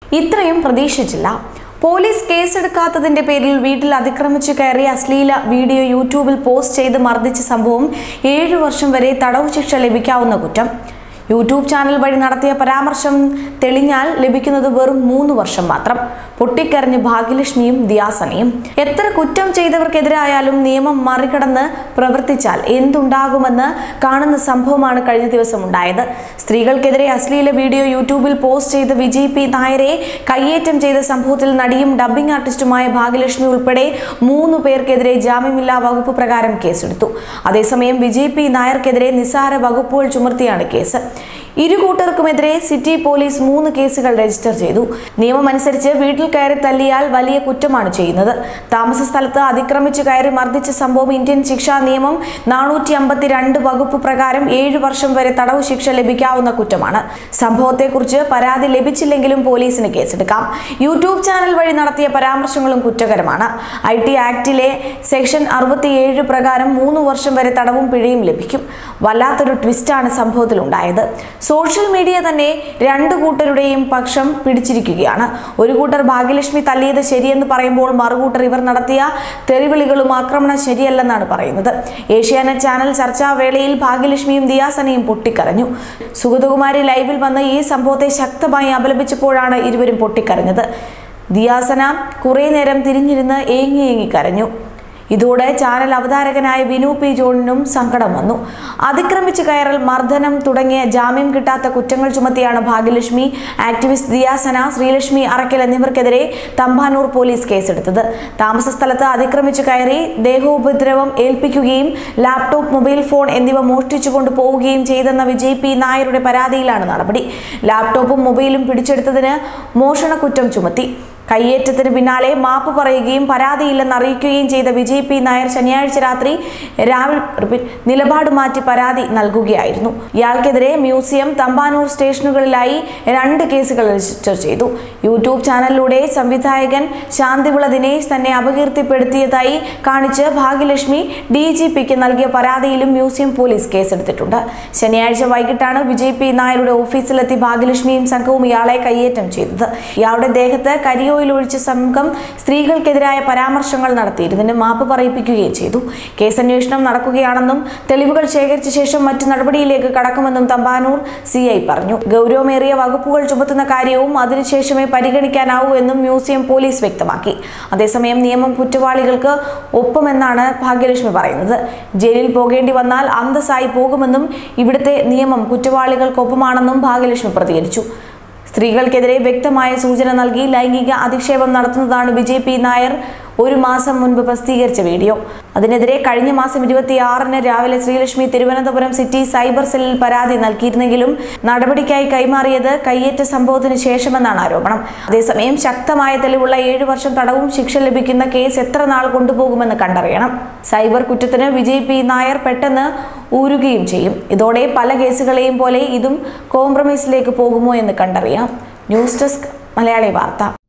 ഇത്രയും പ്രതീക്ഷിച്ചില്ല പോലീസ് കേസെടുക്കാത്തതിന്റെ പേരിൽ വീട്ടിൽ അതിക്രമിച്ചു കയറി അശ്ലീല വീഡിയോ യൂട്യൂബിൽ പോസ്റ്റ് ചെയ്ത് മർദ്ദിച്ച സംഭവം ഏഴു വർഷം വരെ തടവ് ശിക്ഷ ലഭിക്കാവുന്ന കുറ്റം യൂട്യൂബ് ചാനൽ വഴി നടത്തിയ പരാമർശം തെളിഞ്ഞാൽ ലഭിക്കുന്നത് വെറും മൂന്ന് വർഷം മാത്രം പൊട്ടിക്കരഞ്ഞ് ഭാഗ്യലക്ഷ്മിയും ദിയാസനയും എത്ര കുറ്റം ചെയ്തവർക്കെതിരായാലും നിയമം മറികടന്ന് പ്രവർത്തിച്ചാൽ എന്തുണ്ടാകുമെന്ന് കാണുന്ന സംഭവമാണ് കഴിഞ്ഞ ദിവസം ഉണ്ടായത് സ്ത്രീകൾക്കെതിരെ അശ്ലീല വീഡിയോ യൂട്യൂബിൽ പോസ്റ്റ് ചെയ്ത് വിജയ് പി നായരെ കയ്യേറ്റം ചെയ്ത സംഭവത്തിൽ നടിയും ഡബ്ബിംഗ് ആർട്ടിസ്റ്റുമായ ഭാഗ്യലക്ഷ്മി ഉൾപ്പെടെ മൂന്ന് പേർക്കെതിരെ ജാമ്യമില്ലാ വകുപ്പ് പ്രകാരം കേസെടുത്തു അതേസമയം വിജയ് പി നായർക്കെതിരെ നിസ്സാര വകുപ്പുകൾ ചുമർത്തിയാണ് കേസ് ഇരു കൂട്ടർക്കുമെതിരെ സിറ്റി പോലീസ് മൂന്ന് കേസുകൾ രജിസ്റ്റർ ചെയ്തു നിയമമനുസരിച്ച് വീട്ടിൽ കയറി തല്ലിയാൽ വലിയ കുറ്റമാണ് ചെയ്യുന്നത് താമസ സ്ഥലത്ത് അതിക്രമിച്ചു കയറി മർദ്ദിച്ച സംഭവം ഇന്ത്യൻ ശിക്ഷാ നിയമം നാനൂറ്റി അമ്പത്തിരണ്ട് വകുപ്പ് പ്രകാരം ഏഴു വർഷം വരെ തടവ് ശിക്ഷ ലഭിക്കാവുന്ന കുറ്റമാണ് സംഭവത്തെക്കുറിച്ച് പരാതി ലഭിച്ചില്ലെങ്കിലും പോലീസിന് കേസെടുക്കാം യൂട്യൂബ് ചാനൽ വഴി നടത്തിയ പരാമർശങ്ങളും കുറ്റകരമാണ് ഐ ടി ആക്ടിലെ സെക്ഷൻ അറുപത്തിയേഴ് പ്രകാരം മൂന്ന് വർഷം വരെ തടവും പിഴയും ലഭിക്കും വല്ലാത്തൊരു ട്വിസ്റ്റാണ് സംഭവത്തിലുണ്ടായത് സോഷ്യൽ മീഡിയ തന്നെ രണ്ടു കൂട്ടരുടെയും പക്ഷം പിടിച്ചിരിക്കുകയാണ് ഒരു കൂട്ടർ ഭാഗ്യലക്ഷ്മി തല്ലിയത് ശരിയെന്ന് പറയുമ്പോൾ മറുകൂട്ടർ ഇവർ നടത്തിയ തെറിവിളികളും ആക്രമണം ശരിയല്ലെന്നാണ് പറയുന്നത് ഏഷ്യാനെറ്റ് ചാനൽ ചർച്ചാവേളയിൽ ഭാഗ്യലക്ഷ്മിയും ദിയാസനയും പൊട്ടിക്കരഞ്ഞു സുഗതകുമാരി ലൈവിൽ വന്ന് ഈ സംഭവത്തെ ശക്തമായി അപലപിച്ചപ്പോഴാണ് ഇരുവരും പൊട്ടിക്കരഞ്ഞത് ദിയാസന കുറേ നേരം തിരിഞ്ഞിരുന്ന് ഏങ്ങി ഏങ്ങി കരഞ്ഞു ഇതോടെ ചാനൽ അവതാരകനായ വിനു പി ജോണിനും സങ്കടം വന്നു അതിക്രമിച്ചു കയറൽ മർദ്ദനം തുടങ്ങിയ ജാമ്യം കിട്ടാത്ത കുറ്റങ്ങൾ ചുമത്തിയാണ് ഭാഗ്യലക്ഷ്മി ആക്ടിവിസ്റ്റ് ദിയാസന ശ്രീലക്ഷ്മി അറക്കൽ എന്നിവർക്കെതിരെ തമ്പാനൂർ പോലീസ് കേസെടുത്തത് താമസ സ്ഥലത്ത് അതിക്രമിച്ചു കയറി ദേഹോപദ്രവം ഏൽപ്പിക്കുകയും ലാപ്ടോപ്പ് മൊബൈൽ ഫോൺ എന്നിവ മോഷ്ടിച്ചു കൊണ്ടുപോവുകയും ചെയ്തെന്ന വിജയ് പി നായരുടെ പരാതിയിലാണ് നടപടി ലാപ്ടോപ്പും മൊബൈലും പിടിച്ചെടുത്തതിന് മോഷണക്കുറ്റം ചുമത്തി കയ്യേറ്റത്തിന് പിന്നാലെ മാപ്പ് പറയുകയും പരാതിയില്ലെന്ന് അറിയിക്കുകയും ചെയ്ത വിജയ് പി നായർ ശനിയാഴ്ച രാത്രി രാവിലെ റിപ്പീറ്റ് നിലപാട് മാറ്റി പരാതി നൽകുകയായിരുന്നു ഇയാൾക്കെതിരെ മ്യൂസിയം തമ്പാനൂർ സ്റ്റേഷനുകളിലായി രണ്ട് കേസുകൾ രജിസ്റ്റർ ചെയ്തു യൂട്യൂബ് ചാനലിലൂടെ സംവിധായകൻ ശാന്തിവിള ദിനേശ് തന്നെ അപകീർത്തിപ്പെടുത്തിയതായി കാണിച്ച് ഭാഗ്യലക്ഷ്മി ഡി ജി പിക്ക് നൽകിയ പരാതിയിലും മ്യൂസിയം പോലീസ് കേസെടുത്തിട്ടുണ്ട് ശനിയാഴ്ച വൈകിട്ടാണ് വിജയ് പി നായരുടെ ഓഫീസിലെത്തി ഭാഗ്യലക്ഷ്മിയും സംഘവും ഇയാളെ കയ്യേറ്റം ചെയ്തത് ഇയാളുടെ ദേഹത്ത് കരിയോയിൽ ഒഴിച്ച സംഘം സ്ത്രീകൾക്കെതിരായ പരാമർശങ്ങൾ നടത്തി ഇതിന് മാപ്പ് പറയിപ്പിക്കുകയും ചെയ്തു കേസന്വേഷണം നടക്കുകയാണെന്നും തെളിവുകൾ ശേഖരിച്ച ശേഷം മറ്റു നടപടിയിലേക്ക് കടക്കുമെന്നും തമ്പാനൂർ സി ഐ പറഞ്ഞു ഗൗരവമേറിയ വകുപ്പുകൾ ചുമത്തുന്ന കാര്യവും അതിനുശേഷമേ പരിഗണിക്കാനാവൂ എന്നും മ്യൂസിയം പോലീസ് വ്യക്തമാക്കി അതേസമയം നിയമം കുറ്റവാളികൾക്ക് ഒപ്പമെന്നാണ് ഭാഗ്യലക്ഷ്മി പറയുന്നത് ജയിലിൽ പോകേണ്ടി വന്നാൽ അന്തസ്സായി പോകുമെന്നും ഇവിടുത്തെ നിയമം കുറ്റവാളികൾക്കൊപ്പമാണെന്നും ഭാഗ്യലക്ഷ്മി പ്രതികരിച്ചു സ്ത്രീകൾക്കെതിരെ വ്യക്തമായ സൂചന നൽകി ലൈംഗിക അധിക്ഷേപം നടത്തുന്നതാണ് ബി പി നായർ ഒരു മാസം മുൻപ് പ്രസിദ്ധീകരിച്ച വീഡിയോ അതിനെതിരെ കഴിഞ്ഞ മാസം ഇരുപത്തിയാറിന് രാവിലെ ശ്രീലക്ഷ്മി തിരുവനന്തപുരം സിറ്റി സൈബർ സെല്ലിൽ പരാതി നൽകിയിരുന്നെങ്കിലും നടപടിക്കായി കൈമാറിയത് കയ്യേറ്റ സംഭവത്തിന് ശേഷമെന്നാണ് ആരോപണം അതേസമയം ശക്തമായ തെളിവുള്ള ഏഴു വർഷം തടവും ശിക്ഷ ലഭിക്കുന്ന കേസ് എത്ര നാൾ കൊണ്ടുപോകുമെന്ന് കണ്ടറിയണം സൈബർ കുറ്റത്തിന് വിജയ് പി നായർ പെട്ടെന്ന് ഊരുകയും ചെയ്യും ഇതോടെ പല കേസുകളെയും പോലെ ഇതും കോംപ്രമൈസിലേക്ക് പോകുമോ എന്ന് കണ്ടറിയാം ന്യൂസ് ഡെസ്ക് മലയാളി വാർത്ത